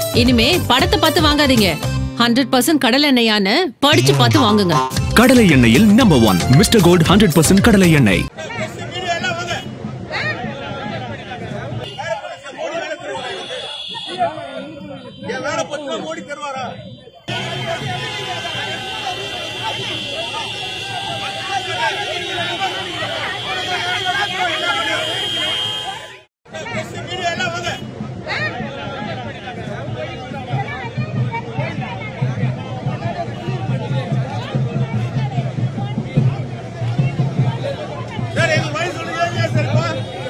இனிமே படத்தை பார்த்து வாங்காதீங்க ஹண்ட்ரட் பர்சன்ட் கடல் எண்ணெயான்னு படிச்சு பார்த்து வாங்குங்க கடலை எண்ணெயில் number one Mister Gold hundred percent கடலை எண்ணெய் என் வேலை பத்து ரூபா மோடி தருவாரா எல்லாம் வாங்க சார் எங்க வழி சொல்லுங்க ஏன் சரிப்பா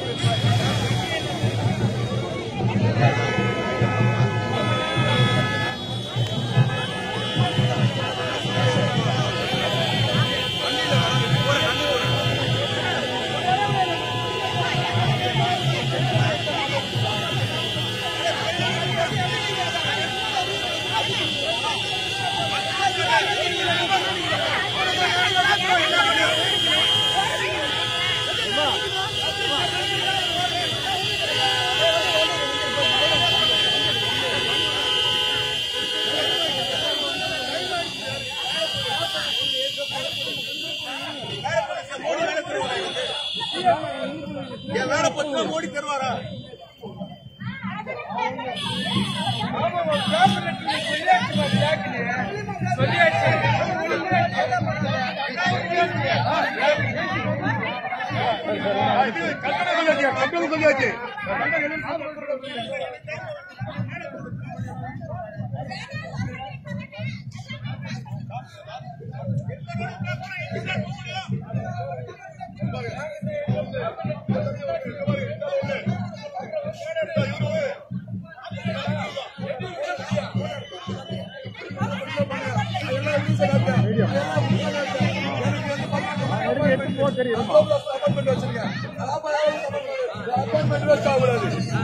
மோடி வேலை தருவாரா என் வேலை பத்து ரூபா மோடி தருவாரா கட்டணம் சொல்லியாச்சு அப்பார்ட்மெண்ட் வச்சிருக்கேன் அப்பார்ட்மெண்ட் வச்சா கூடாது